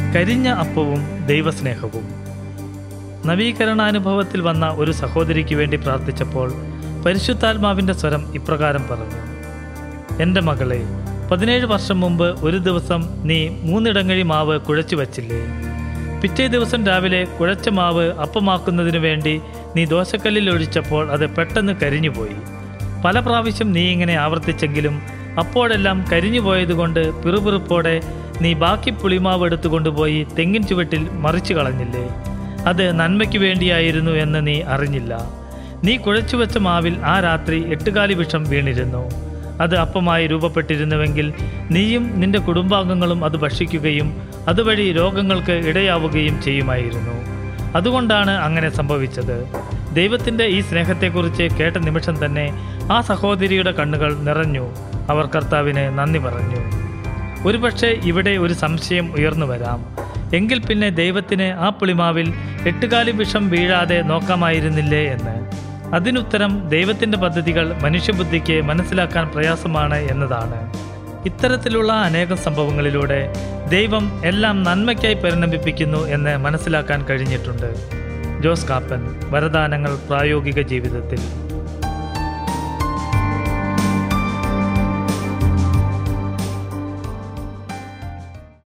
കരിഞ്ഞ അപ്പവും ദൈവസ്നേഹവും നവീകരണാനുഭവത്തിൽ വന്ന ഒരു സഹോദരിക്ക് വേണ്ടി പ്രാർത്ഥിച്ചപ്പോൾ പരിശുദ്ധാത്മാവിൻ്റെ സ്വരം ഇപ്രകാരം പറഞ്ഞു എൻ്റെ മകളെ പതിനേഴ് വർഷം മുമ്പ് ഒരു ദിവസം നീ മൂന്നിടങ്ങഴി മാവ് കുഴച്ചു വച്ചില്ലേ പിറ്റേ ദിവസം രാവിലെ കുഴച്ച മാവ് അപ്പമാക്കുന്നതിനു വേണ്ടി നീ ദോശക്കല്ലിൽ ഒഴിച്ചപ്പോൾ അത് പെട്ടെന്ന് കരിഞ്ഞുപോയി പല പ്രാവശ്യം നീ ഇങ്ങനെ ആവർത്തിച്ചെങ്കിലും അപ്പോഴെല്ലാം കരിഞ്ഞു പോയതുകൊണ്ട് പിറുപിറുപ്പോടെ നീ ബാക്കി പുളിമാവ് എടുത്തുകൊണ്ടുപോയി തെങ്ങിൻ ചുവട്ടിൽ മറിച്ചു കളഞ്ഞില്ലേ അത് നന്മയ്ക്ക് വേണ്ടിയായിരുന്നു എന്ന് നീ അറിഞ്ഞില്ല നീ കുഴച്ചു വെച്ച മാവിൽ ആ രാത്രി എട്ടുകാലി വിഷം വീണിരുന്നു അത് അപ്പമായി രൂപപ്പെട്ടിരുന്നുവെങ്കിൽ നീയും നിന്റെ കുടുംബാംഗങ്ങളും അത് ഭക്ഷിക്കുകയും അതുവഴി രോഗങ്ങൾക്ക് ഇടയാവുകയും ചെയ്യുമായിരുന്നു അതുകൊണ്ടാണ് അങ്ങനെ സംഭവിച്ചത് ദൈവത്തിൻ്റെ ഈ സ്നേഹത്തെക്കുറിച്ച് കേട്ട നിമിഷം തന്നെ ആ സഹോദരിയുടെ കണ്ണുകൾ നിറഞ്ഞു അവർ കർത്താവിന് നന്ദി പറഞ്ഞു ഒരുപക്ഷെ ഇവിടെ ഒരു സംശയം ഉയർന്നു വരാം എങ്കിൽ പിന്നെ ദൈവത്തിന് ആ പുളിമാവിൽ എട്ടുകാലി വിഷം വീഴാതെ നോക്കാമായിരുന്നില്ലേ എന്ന് അതിനുത്തരം ദൈവത്തിൻ്റെ പദ്ധതികൾ മനുഷ്യബുദ്ധിക്ക് മനസ്സിലാക്കാൻ പ്രയാസമാണ് എന്നതാണ് ഇത്തരത്തിലുള്ള അനേകം സംഭവങ്ങളിലൂടെ ദൈവം എല്ലാം നന്മയ്ക്കായി പരിണമിപ്പിക്കുന്നു എന്ന് മനസ്സിലാക്കാൻ കഴിഞ്ഞിട്ടുണ്ട് ജോസ് കാപ്പൻ വരദാനങ്ങൾ പ്രായോഗിക ജീവിതത്തിൽ